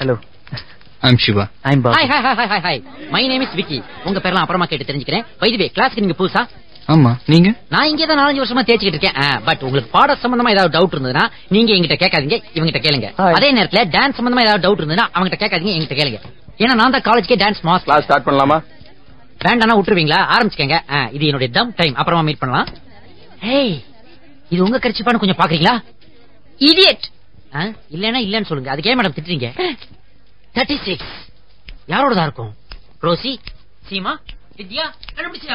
Hello I'm Siva I'm hi hi hi hi hi my name is Vicky உங்க பேர்லாம் அப்புறமா கேட்டு தெரிஞ்சுக்கிறேன் வைதுவே கிளாஸ்க்கு நீங்க புதுசா ஆமா நீங்க நான் இங்கே தான் நாலஞ்சு வருஷமா தேய்ச்சிக்கிட்டு இருக்கேன் பட் உங்களுக்கு பாட சம்பந்தமா ஏதாவது டவுட் இருந்ததுன்னா நீங்க எங்கிட்ட கேட்காதீங்க இவங்கிட்ட கேளுங்க Hi. அதே நேரத்துல டான்ஸ் சம்பந்தமா ஏதாவது டவுட் இருந்ததுன்னா அவங்ககிட்ட கேட்காதீங்க எங்கிட்ட கேளுங்க ஏன்னா நான் தான் காலேஜ்க்கே டான்ஸ் மாஸ் கிளாஸ் ஸ்டார்ட் பண்ணலாமா வேண்டாம்னா விட்டுருவீங்களா ஆரம்பிச்சுக்கங்க ஆ, இது என்னுடைய தம் டைம் அப்புறமா மீட் பண்ணலாம் ஹேய் இது உங்க கரிச்சிப்பான்னு கொஞ்சம் பாக்குறீங்களா இடியட் இல்லன்னா இல்லன்னு சொல்லுங்க அதுக்கே மேடம் திட்டுறீங்க தேர்ட்டி சிக்ஸ் யாரோடதா இருக்கும் ரோசி சீமா வித்யா கண்டுபிடிச்சு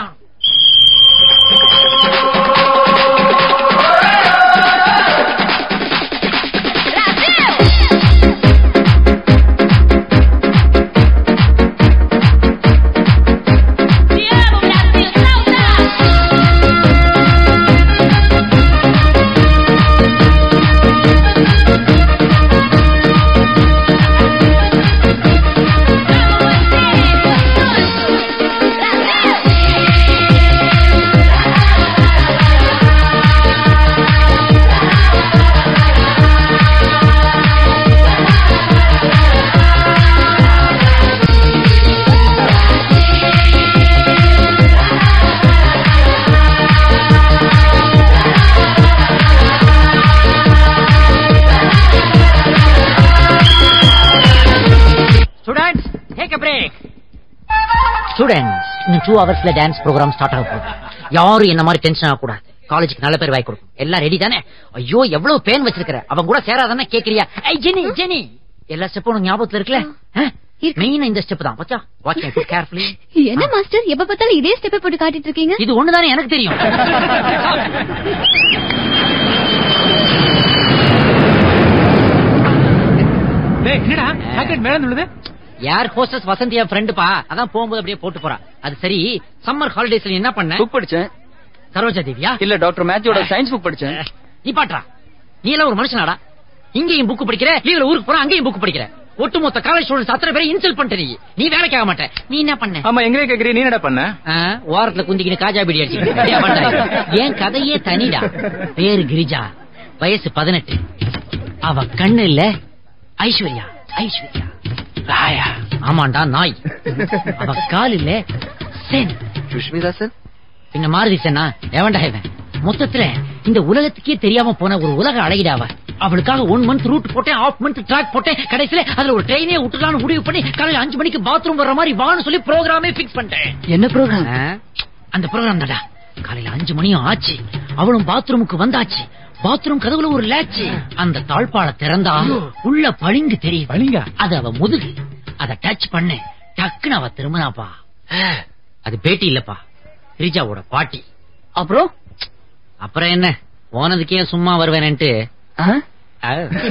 students take a break students இன்னும் டூ ஹவர்ஸ்ல டான்ஸ் ப்ரோக்ராம் ஸ்டார்ட் ஆக போகுது யாரும் என்ன மாதிரி டென்ஷன் ஆகக்கூடாது காலேஜுக்கு நல்ல பேர் வாய் கொடுக்கும் எல்லாம் ரெடி தானே ஐயோ எவ்வளவு பேன் வச்சிருக்கிற அவன் கூட சேராதானே கேக்குறியா ஐ ஜெனி ஜெனி எல்லா ஸ்டெப்பும் உனக்கு ஞாபகத்துல இருக்குல்ல மெயினா இந்த ஸ்டெப் தான் வச்சா வாட்ச் மை ஃபுட் கேர்ஃபுல்லி என்ன மாஸ்டர் எப்ப பார்த்தாலும் இதே ஸ்டெப் போட்டு காட்டிட்டு இருக்கீங்க இது ஒண்ணுதானே எனக்கு தெரியும் என்னடா ராக்கெட் மேல உள்ளது யார் ஹோஸ்டஸ் வசந்தி என் ஃப்ரெண்டுப்பா அதான் போகும்போது அப்படியே போட்டு போறா அது சரி சம்மர் ஹாலிடேஸ்ல என்ன பண்ண புக் படிச்சேன் சரோஜா தேவியா இல்ல டாக்டர் மேத்யூட சயின்ஸ் புக் படிச்சேன் நீ பாட்றா நீ எல்லாம் ஒரு மனுஷனாடா இங்கேயும் புக் படிக்கிற லீவ்ல ஊருக்கு போற அங்கேயும் புக் படிக்கிற ஒட்டுமொத்த காலேஜ் ஸ்டூடெண்ட்ஸ் அத்தனை பேரை இன்சல்ட் பண்ணிட்ட நீ நீ வேலைக்கு ஆக மாட்ட நீ என்ன பண்ண ஆமா எங்களே கேக்குறீ நீ என்னடா பண்ண ஆ, ஓரத்துல குந்திக்கின்னு காஜா பீடி அடிச்சு என் கதையே தனிடா பேரு கிரிஜா வயசு பதினெட்டு அவ கண்ணு இல்ல ஐஸ்வர்யா ஐஸ்வர்யா ராயா ஆமாண்டா நாய் அவ கால் இல்ல சென் சுஷ்மிதா சார் பின்ன மாருதி சென்னா எவன்டா இவன் மொத்தத்துல இந்த உலகத்துக்கே தெரியாம போன ஒரு உலக அழகிடாவ அவளுக்காக ஒன் மந்த் ரூட் போட்டேன் ஆஃப் மந்த் ட்ராக் போட்டேன் கடைசியில அதுல ஒரு ட்ரெயினே விட்டுலான்னு முடிவு பண்ணி காலையில அஞ்சு மணிக்கு பாத்ரூம் வர்ற மாதிரி வான்னு சொல்லி ப்ரோக்ராமே பிக்ஸ் பண்ணிட்டேன் என்ன ப்ரோக்ராம் ஆ, அந்த ப்ரோக்ராம் தான்டா காலையில அஞ்சு மணியும் ஆச்சு அவளும் பாத்ரூமுக்கு வந்தாச்சு பாத்ரூம் கதவுல ஒரு லேட்ச் அந்த தாழ்பாள திறந்தா உள்ள பளிங்கு தெரியும் பளிங்கா? அது அவ முதுகு அத டச் பண்ண டக்குன்னு அவ திரும்பினாப்பா அது பேட்டி இல்லப்பா ரிஜாவோட பாட்டி அப்புறம் அப்புறம் என்ன போனதுக்கே சும்மா வருவேன்ட்டு ஆ? ஆ.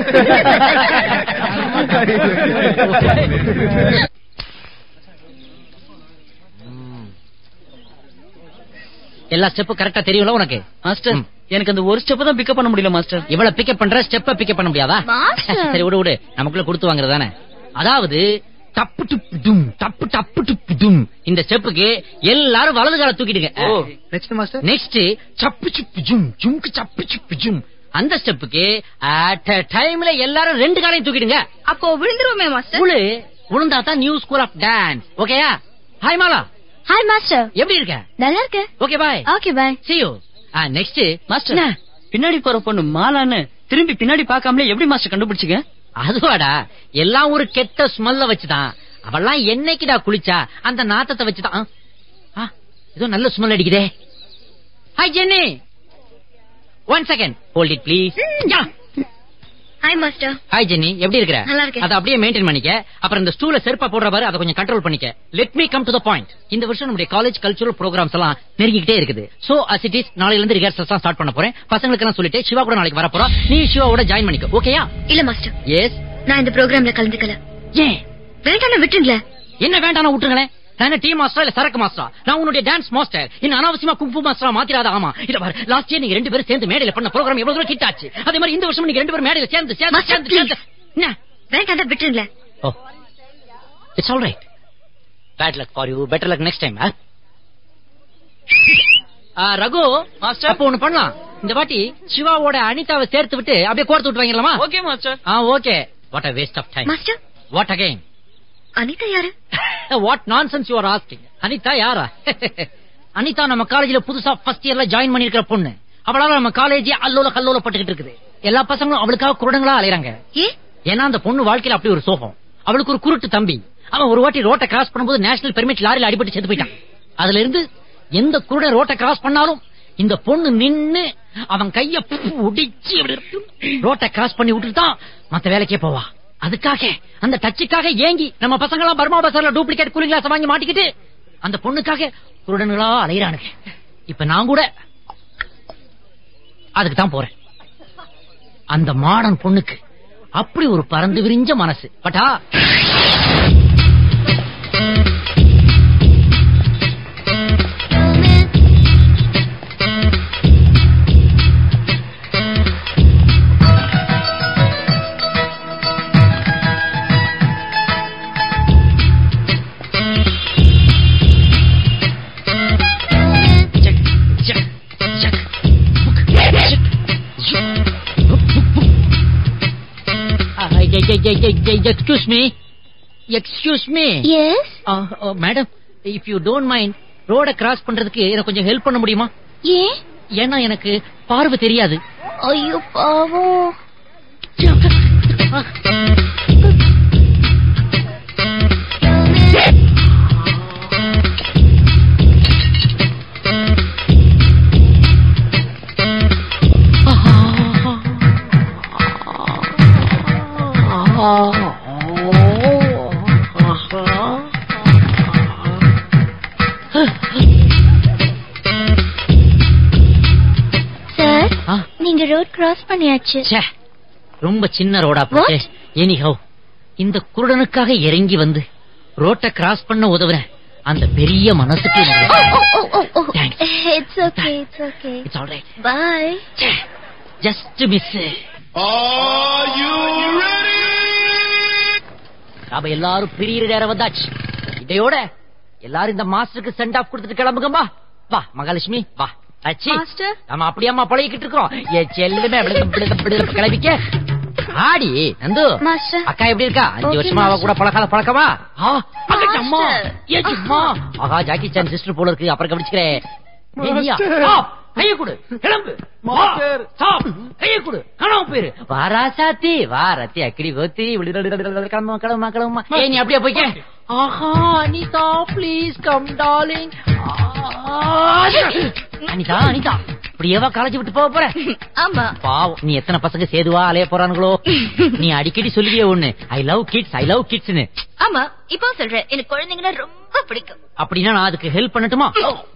எல்லா ஸ்டெப்பும் கரெக்டா தெரியும்ல உனக்கு மாஸ்டர் ம். எனக்கு அந்த ஒரு ஸ்டெப் தான் பிக்கப் பண்ண முடியல மாஸ்டர் இவ்வளவு பிக்கப் பண்ற ஸ்டெப்ப பிக்கப் பண்ண முடியாதா மாஸ்டர். சரி விடு விடு நமக்குள்ள கொடுத்து வாங்குறதானே அதாவது டப்பு டுப்பு டும் டப்பு டப்பு டுப்பு டும் இந்த ஸ்டெப்புக்கு எல்லாரும் வலது கால தூக்கிடுங்க நெக்ஸ்ட் மாஸ்டர் நெக்ஸ்ட் சப்பு சுப்பு ஜும் ஜும்க்கு சப்பு சுப்பு ஜும் அந்த ஸ்டெப்புக்கு அட் டைம்ல எல்லாரும் ரெண்டு காலையும் தூக்கிடுங்க அப்போ விழுந்துருவோமே மாஸ்டர் உழு உளுந்தா தான் நியூ ஸ்கூல் ஆஃப் டான்ஸ் ஓகேயா ஹாய் மாலா ஹாய் மாஸ்டர் எப்படி இருக்க நல்லா இருக்கேன் okay bye okay bye see you next master பின்னாடி போற பொண்ணு மாலான்னு திரும்பி பின்னாடி பார்க்காமலே எப்படி மாஸ்டர் கண்டுபிடிச்சீங்க அதுவாடா எல்லாம் ஒரு கெட்ட ஸ்மெல்ல வச்சுதான் அவெல்லாம் என்னைக்குடா குளிச்சா அந்த நாத்தத்தை வச்சுதான் ஆ, ஆ, ஏதோ நல்ல ஸ்மெல் அடிக்குதே hi Jenny one second hold it please hi master hi Jenny எப்படி இருக்கிற நல்லா இருக்கேன். அதை அப்படியே மெயின்டைன் பண்ணிக்க அப்புறம் இந்த ஸ்டூல செருப்பா போடுற பாரு அதை கொஞ்சம் கண்ட்ரோல் பண்ணிக்க let me come to the point இந்த வருஷம் நம்முடைய காலேஜ் கல்ச்சுரல் ப்ரோக்ராம்ஸ் எல்லாம் நெருங்கிக்கிட்டே இருக்குது சோ அஸ் இட் இஸ் நாளையில இருந்து ரிஹர்சல்ஸ் எல்லாம் ஸ்டார்ட் பண்ண போறேன் பசங்களுக்கு எல்லாம் சொல்லிட்டு சிவா கூட நாளைக்கு வர போறோம் நீ சிவாவோட ஜாயின் பண்ணிக்க ஓகேயா இல்ல மாஸ்டர் எஸ் நான் இந்த ப்ரோக்ராம்ல கலந்துக்கல ஏன் வேண்டாம் விட்டுருங்களேன் என்ன வேண்டாம் விட்டுருங்களேன் நான் என்ன டீ மாஸ்டரா இல்ல சரக்கு மாஸ்டரா நான் உன்னுடைய டான்ஸ் மாஸ்டர் இன்னும் அனாவசியமா குங்ஃபு மாஸ்டரா மாத்திராத ஆமா இத பாரு லாஸ்ட் இயர் நீங்க ரெண்டு பேரும் சேர்ந்து மேடையில பண்ண ப்ரோகிராம் எவ்வளவு தூரம் ஹிட் ஆச்சு அதே மாதிரி இந்த வருஷம் நீங்க ரெண்டு பேரும் மேடையில சேர்ந்து சேர்ந்து Master, சேர்ந்து சேர்ந்து என்ன வேண்டாம் விட்டுருங்களேன் oh it's all right bad luck for you better luck next time Raghu Master. அப்ப ஒண்ணு பண்ணலாம் இந்த வாட்டி சிவாவோட அனிதாவை சேர்த்து விட்டு அப்படியே கோர்த்து விட்டு வாங்கிடலாமா okay master ah okay what a waste of time master what again Anita யாரு what nonsense you are asking Anita யாரா அனிதா நம்ம காலேஜ்ல புதுசா ஃபர்ஸ்ட் இயர்ல ஜாயின் பண்ணிருக்கிற பொண்ணு அவளால நம்ம காலேஜ் அல்லோல கல்லோல பட்டுக்கிட்டு இருக்குது எல்லா பசங்களும் அவளுக்காக குருடங்களா அலையறாங்க ஏ ஏன்னா அந்த பொண்ணு வாழ்க்கையில அப்படி ஒரு சோகம் அவளுக்கு ஒரு குருட்டு தம்பி அவன் ஒரு வாட்டி ரோட்டை கிராஸ் பண்ணும்போது நேஷனல் பெர்மிட் லாரியில அடிபட்டு செத்து போயிட்டான் அதுல இருந்து எந்த குருடன் ரோட்டை கிராஸ் பண்ணாலும் இந்த பொண்ணு நின்னு அவன் கைய உடிச்சு ரோட்டை கிராஸ் பண்ணி விட்டுட்டு தான் மத்த வேலைக்கே போவா அதுக்காக அந்த டச்சுக்காக ஏங்கி நம்ம பசங்க எல்லாம் பர்மா பசார்ல டூப்ளிகேட் கூலிங் கிளாஸ் வாங்கி மாட்டிக்கிட்டு அந்த பொண்ணுக்காக குருடனுங்களா அலையிறானுங்க இப்ப நான் கூட அதுக்கு தான் போறேன் அந்த மாடன் பொண்ணுக்கு அப்படி ஒரு பறந்து விரிஞ்ச மனசு பட்டா excuse me excuse me yes madam if you don't mind ரோட கிராஸ் பண்றதுக்கு எனக்கு கொஞ்சம் ஹெல்ப் பண்ண முடியுமா ஏன் ஏன்னா எனக்கு பார்வை தெரியாது ஐயோ பாவம் சார் ஆ, நீங்க ரோட் கிராஸ் பண்ணியாச்சு ச்சே, ரொம்ப சின்ன ரோடா போச்சே எனிஹவ் இந்த குருடனுக்காக இறங்கி வந்து ரோட்டை கிராஸ் பண்ண உதவுறேன் அந்த பெரிய மனசுக்கு Thanks. It's okay it's okay it's all right bye just miss நாம எல்லாரும் பிரியிற நேரம் வந்தாச்சு இதையோட எல்லாரும் இந்த மாஸ்டருக்கு சென்ட் ஆஃப் கொடுத்துட்டு கிளம்புங்கம்மா வா மகாலட்சுமி வா அச்சி மாஸ்டர். நம்ம அப்படியாம்மா பழகிக்கிட்டு இருக்கோம் ஏ செல்லுமே கிளம்பிக்க ஆடி நந்து மாஸ்டர். அக்கா எப்படி இருக்கா அஞ்சு Okay, வருஷமா அவ மாஸ்டர். கூட பழகாத பழக்கமா ஆ, அக்கா, அம்மா மாஸ்டர். ஏ சும்மா ஆஹா ஜாக்கி சான் சிஸ்டர் போல இருக்கு அப்புறம் கவனிச்சுக்கிறேன் ஏய், நீயா? ஆ, கைய கொடு கிளம்பு வா, stop. கைய கொடு காணாம போயிரு வாரா சாத்தி வா ரத்தி அக்கடி கோத்தி கிளம்புமா கிளம்புமா கிளம்புமா ஏய் நீ அப்படியே போய்க்க ஆஹா Anita please come darling Anita Anita இப்படியேவா காலேஜ் விட்டு போக போற ஆமா பாவம் நீ எத்தனை பசங்க சேதுவா அலைய போறானுங்களோ நீ அடிக்கடி சொல்லுவியே ஒண்ணு I love kids I love கிட்ஸ்னு ஆமா இப்போ சொல்றேன் எனக்கு குழந்தைங்கன்னா ரொம்ப பிடிக்கும் அப்படின்னா நான் அதுக்கு ஹெல்ப் பண்ணட்டுமா